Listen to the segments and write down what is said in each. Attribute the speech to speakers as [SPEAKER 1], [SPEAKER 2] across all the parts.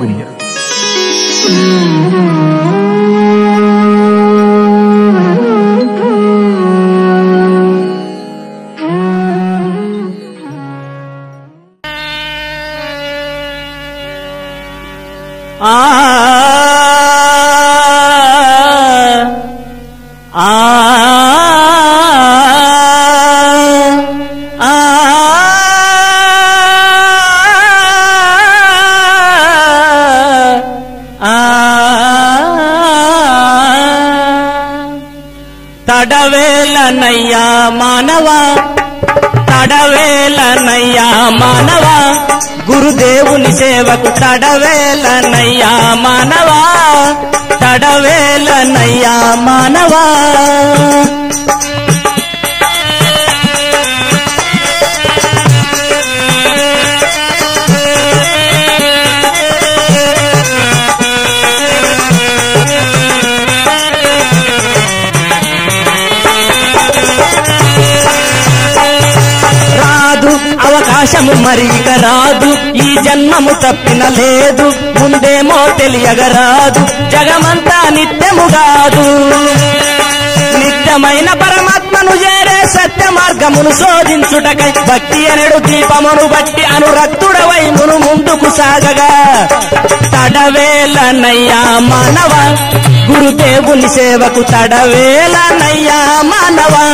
[SPEAKER 1] జరుగును
[SPEAKER 2] ఆ ఆ ఆ తడవేలనయ్యా మానవా తడవేలనయ్యా మానవా గురుదేవుని సేవకు తడవేలనయ్యా మానవా తడవేలనయ్యా మానవా రాదు అవకాశము మరి ఇక రాదు ఈ జన్మము తప్పిన లేదు ముందేమో తెలియగరాదు జగమంతా నిత్యము కాదు నిత్యమైన పరమాత్మను చేరే సత్య మార్గమును శోధించుటకై భక్తి అనడు దీపమును బట్టి అనురక్తుడవై మును ముందుకు సాగగా తడవేలనయ్యా మానవ గురుదేవుని సేవకు తడవేలనయ్యా మానవా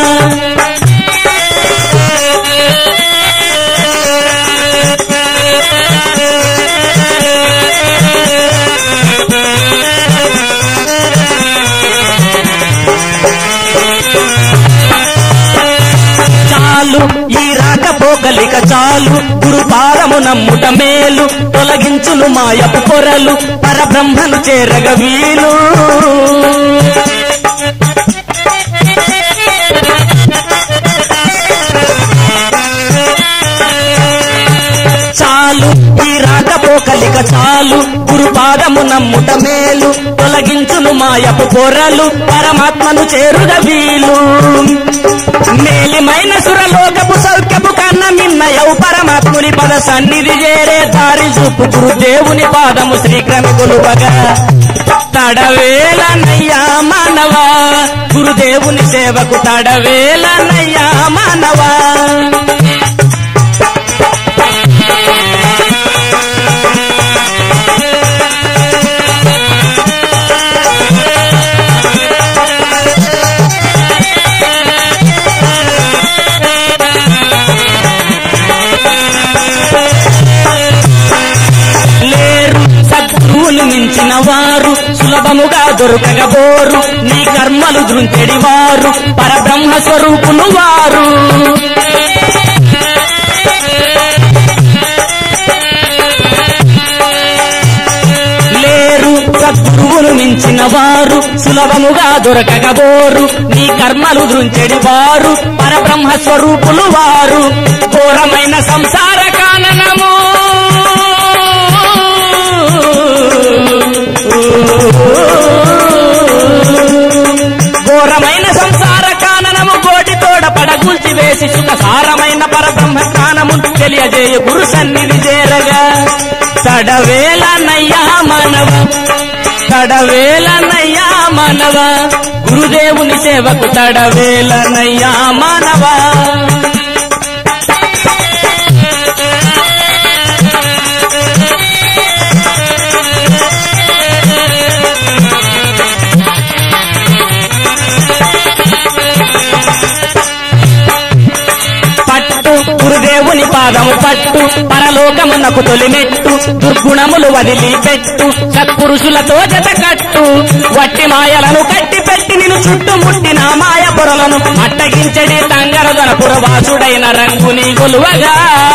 [SPEAKER 2] చాలు ఈ రాకపోకలిక చాలు గురుపాదము నమ్ముట మేలు తొలగించులు మాయపు పొరలు పరబ్రహ్మను చేరగ వీలు చాలు ఈ రాకపోకలిక చాలు గురుపాదము నమ్ముట మేలు తొలగించును మాయపు పొరలు పరమాత్మను చేరుగ వీలు మేలిమైన సురలోకపు సౌఖ్యపు కన్న మిన్నయవు పరమాత్ముని పద సన్నిధి చేరే దారి చూపు గురుదేవుని పాదము శ్రీక్రమి కొలువగా తడవేలనయ్యా మానవా గురుదేవుని సేవకు తడవేలనయ్యా మానవా లేరు సద్గురువులు మించిన వారు సులభముగా దొరకగబోరు నీ కర్మలు దృంచెడి వారు పరబ్రహ్మ స్వరూపులు వారు లేరు సద్గురువులు మించిన వారు సులభముగా దొరకగబోరు నీ కర్మలు దృంచెడి వారు పరబ్రహ్మ స్వరూపులు వారు ఘోరమైన సంసార కాననము ఘోరమైన సంసార కాననము కోటి తోడ పడగూల్చి వేసి సుఖసారమైన పరబ్రహ్మ జ్ఞానము తెలియజేయ గురు సన్నిధి చేరగా తడవేలనయ్యా మానవ తడవేలనయ్యా మానవ గురుదేవుని సేవకు తడవేలనయ్యా మానవ పట్టు గురుదేవుని పాదము పట్టు పరలోకమునకు తొలిమెట్టు దుర్గుణములు వదిలి పెట్టు సత్పురుషులతో జత కట్టు వట్టి మాయలను కట్టి పెట్టి నిన్ను చుట్టుముట్టిన మాయ పొరలను అట్టగించడి తంగరదన పురవాసుడైన రంగుని గొలువగా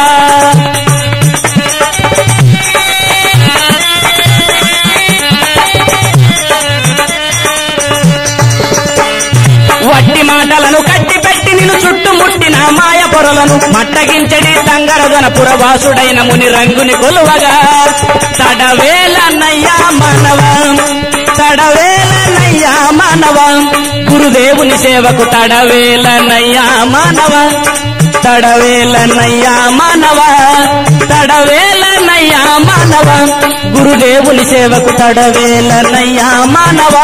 [SPEAKER 2] వట్టి మాటలను కట్టి పెట్టి నిన్ను చుట్టుముట్టిన మాయ పొరలను మట్టగించడి తంగరదన పురవాసుడైన ముని రంగుని కొలువగా తడవేలన్నయ్యా మానవ తడవేలన్నయ్యా మానవ గురుదేవుని సేవకు తడవేలన్నయ్యా మానవ తడవేలనయ్యా మానవ తడవేలనయ్యా మానవ గురుదేవుని సేవకు తడవేలనయ్యా మానవ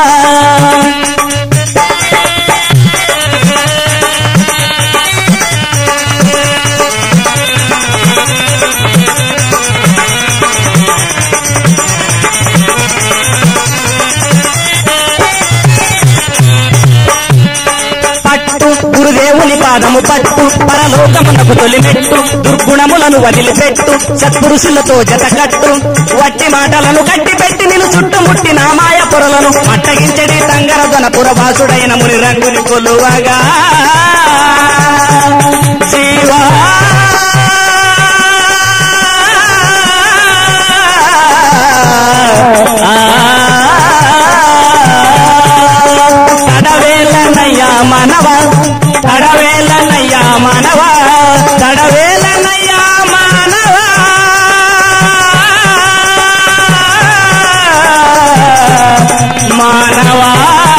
[SPEAKER 2] పట్టు గురుదేవుని పాదము పట్టు పరలోకమునకు తొలిమెట్టు దుర్గుణములను వదిలిపెట్టు సత్పురుషులతో జతకట్టు వట్టి మాటలను కట్టి పెట్టి నిన్ను చుట్టుముట్టిన మాయ పొరలను మట్టగించడి తంగరదన పురవాసుడైన ముని రంగుని కొలువగా జీవా తడవేలనయ్యా మనవ తడవేలనయ్యా మనవ తడవేలనయ్యా మానవ మానవా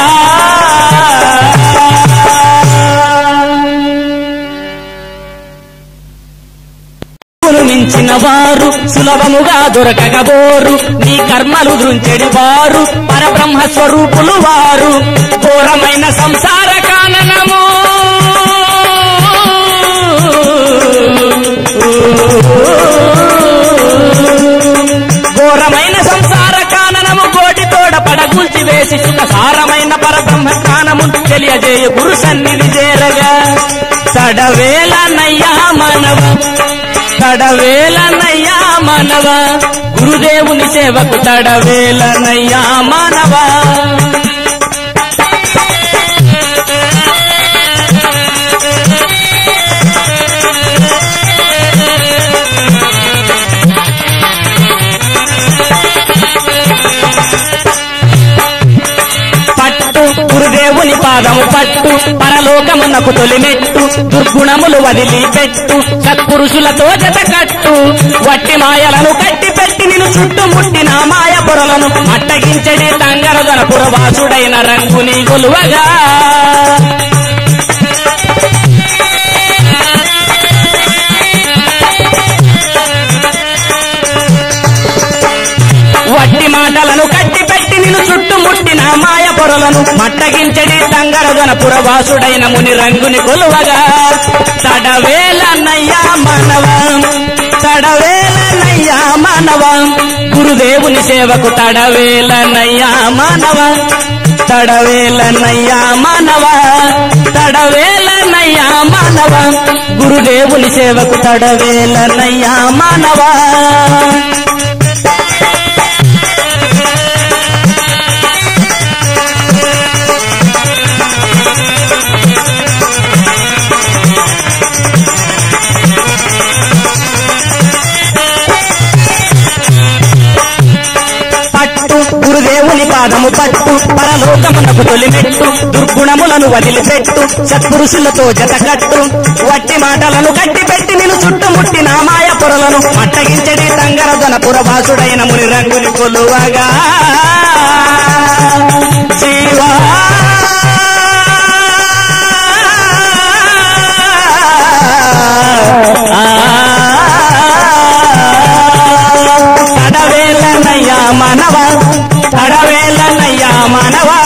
[SPEAKER 2] గురువును మించిన వారు సులభముగా దొరకగబోరు నీ కర్మలు దృంచెడి వారు పరబ్రహ్మ స్వరూపులు వారు ఘోరమైన సంసార కాననము ఘోరమైన సంసార కాననము కోటి తోడ పడగూల్చి వేసి సుఖసారమైన పరబ్రహ్మ జ్ఞానము తెలియజేయ గురు సన్నిధి చేరగా తడవేలనయ్యా మనవ తడవేలనయ్యా మనవ గురుదేవుని సేవకు తడవేలనయ్యా మానవ పట్టు గురుదేవుని పాదము పట్టు పరలోకమునకు తొలిమెట్టు దుర్గుణములు వదిలిపెట్టు సత్పురుషులతో జత కట్టు వట్టి మాయలను కట్టి పెట్టి నిన్ను చుట్టుముట్టిన మాయ పొరలను అట్టగించడి తంగరదన పురవాసుడైన రంగుని కొలువగా వట్టి మాటలను కట్టి పెట్టి నిన్ను చుట్టుముట్టిన మాయ పొరలను మట్టగించడి తంగరదన పురవాసుడైన ముని రంగుని కొలువగా తడవేలన్నయ్యా మానవ తడవేలనయ్యా మానవ గురుదేవుని సేవకు తడవేలనయ్యా మానవ తడవేలనయ్యా మానవ తడవేలనయ్యా మానవ గురుదేవుని సేవకు తడవేలనయ్యా మానవ పట్టు గురుదేవుని పాదము పట్టు పరలోకమునకు తొలిమెట్టు దుర్గుణములను వదిలిపెట్టు సత్పురుషులతో జతకట్టు వట్టి మాటలను కట్టి పెట్టి నిన్ను చుట్టుముట్టిన మాయ పొరలను మట్టగించడి తంగరదన పురవాసుడైన ముని రంగుని కొలువగా జీవా తడవేలనయ్యా మనవ తడవేలనయ్యా మనవ